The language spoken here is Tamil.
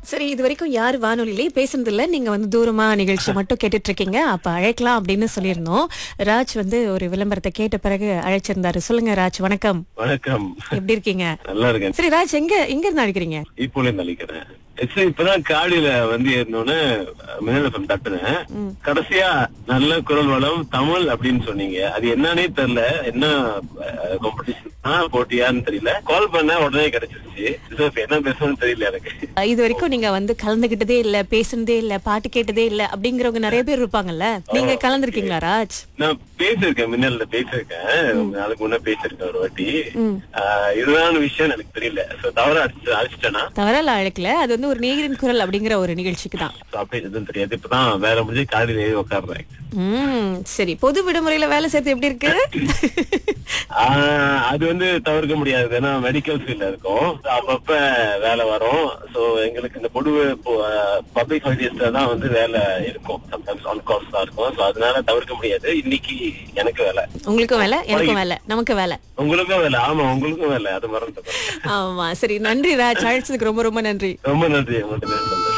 சரி இது வரைக்கும் யார் வானொலியிலே பேசுனது இல்ல நீங்க வந்து தூரமா நிகழ்ச்சி மட்டும் கேட்டுட்டு இருக்கீங்க அப்ப அழைக்கலாம் அப்படின்னு சொல்லியிருந்தோம் ராஜ் வந்து ஒரு விளம்பரத்தை கேட்ட பிறகு அழைச்சிருந்தாரு சொல்லுங்க ராஜ் வணக்கம் வணக்கம் எப்படி இருக்கீங்க நல்லா இருக்கேன் சரி ராஜ் எங்க எங்க இருந்து அழைக்கிறீங்க இப்போல நினைக்கிறேன் Actually, இப்பதான் காடியில வந்து ஏறினோன்னு மின்னல் தட்டுனேன் கடைசியா நல்ல குரல் வளம் தமிழ் அப்படின்னு சொன்னீங்க அது என்னன்னே தெரியல என்ன காம்படிஷன் போட்டியான்னு தெரியல கால் பண்ண உடனே கிடைச்சிருச்சு So, இப்ப என்ன பேசணும்னு தெரியல எனக்கு இது வரைக்கும் நீங்க வந்து கலந்துகிட்டதே இல்ல பேசுனதே இல்ல பாட்டு கேட்டதே இல்ல அப்படிங்கறவங்க நிறைய பேர் இருப்பாங்கல்ல நீங்க கலந்துருக்கீங்களா ராஜ் நான் பேசியிருக்கேன் மின்னல்ல பேசியிருக்கேன் ரொம்ப நாளுக்கு முன்ன பேசியிருக்கேன் ஒரு வாட்டி ஆஹ், இதுதான் விஷயம் எனக்கு தெரியல So, தவறா அடிச்சு அடிச்சிட்டேனா தவறால அழைக்கல அது வந்து ஒரு நேயரின் குரல் அப்படிங்கிற ஒரு நிகழ்ச்சிக்கு தான் So, அப்படி எதுவும் தெரியாது இப்பதான் வேலை முடிஞ்சு காடியில ஏறி உட்காடுறேன் உம் சரி பொது விடுமுறையில வேலை செய்யறது எப்படி இருக்கு ஆஹ் அது வந்து தவிர்க்க முடியாது ஏன்னா மெடிக்கல் ஃபீல்ட்ல இருக்கும் அப்பப்ப வேலை வரும் சோ எங்களுக்கு இந்த பொது பப்ளிக் ஹாலிடேஸ்ல தான் வந்து வேலை இருக்கும் சம்டைம்ஸ் ஆன் கால்ஸ் தான் இருக்கும் சோ அதனால தவிர்க்க முடியாது இன்னைக்கு எனக்கு வேலை உங்களுக்கும் வேலை எனக்கும் வேலை நமக்கு வேலை உங்களுக்கும் வேலை ஆமா உங்களுக்கும் வேலை அது மறந்து ஆமா சரி நன்றி ராஜ் அழைச்சதுக்கு ரொம்ப ரொம்ப நன்றி ரொம்ப நன்றி உங்கள்கிட்ட பேசுனது